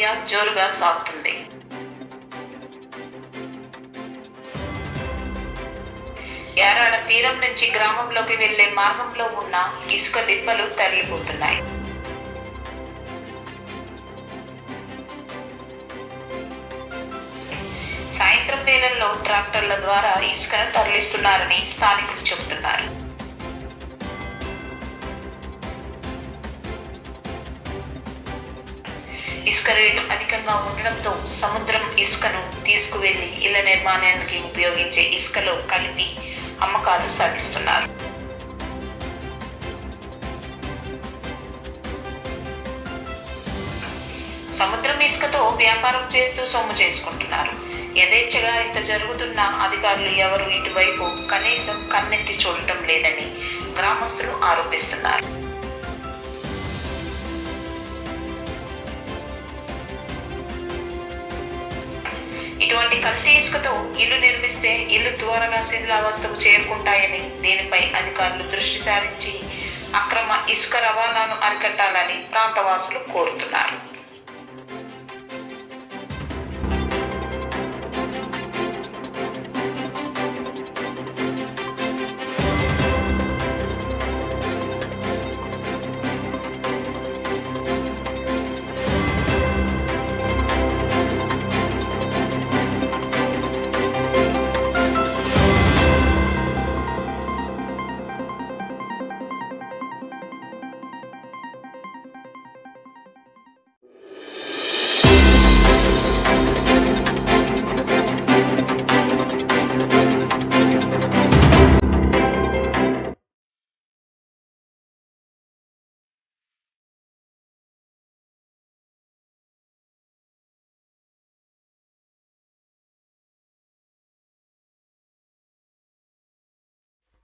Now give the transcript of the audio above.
ప్రక్రియ జోరుగా సాగుతుంది యారాడ తీరం నుంచి గ్రామంలోకి వెళ్లే మార్గంలో ఉన్న ఇసుక దిబ్బలు తరలిపోతున్నాయి సాయంత్రం వేళల్లో ట్రాక్టర్ల ద్వారా ఇసుకను తరలిస్తున్నారని స్థానికులు చెబుతున్నారు ఇసుక రేటు అధికంగా ఉండడంతో సముద్రం ఇసుకను తీసుకువెళ్లి ఇళ్ల నిర్మాణానికి ఉపయోగించే ఇసుకలో కలిపి అమ్మకాలు సాగిస్తున్నారు సముద్రం ఇసుకతో వ్యాపారం చేస్తూ సొమ్ము చేసుకుంటున్నారు యథేచ్ఛగా ఇంత జరుగుతున్నా అధికారులు ఎవరు ఇటువైపు కనీసం కన్నెత్తి చూడటం లేదని గ్రామస్తులు ఆరోపిస్తున్నారు ఇటువంటి కల్తీ ఇసుకతో ఇల్లు నిర్మిస్తే ఇల్లు త్వరగా శిథిలావస్థకు చేరుకుంటాయని దీనిపై అధికారులు దృష్టి సారించి అక్రమ ఇసుక రవాణాను అరికట్టాలని ప్రాంతవాసులు కోరుతున్నారు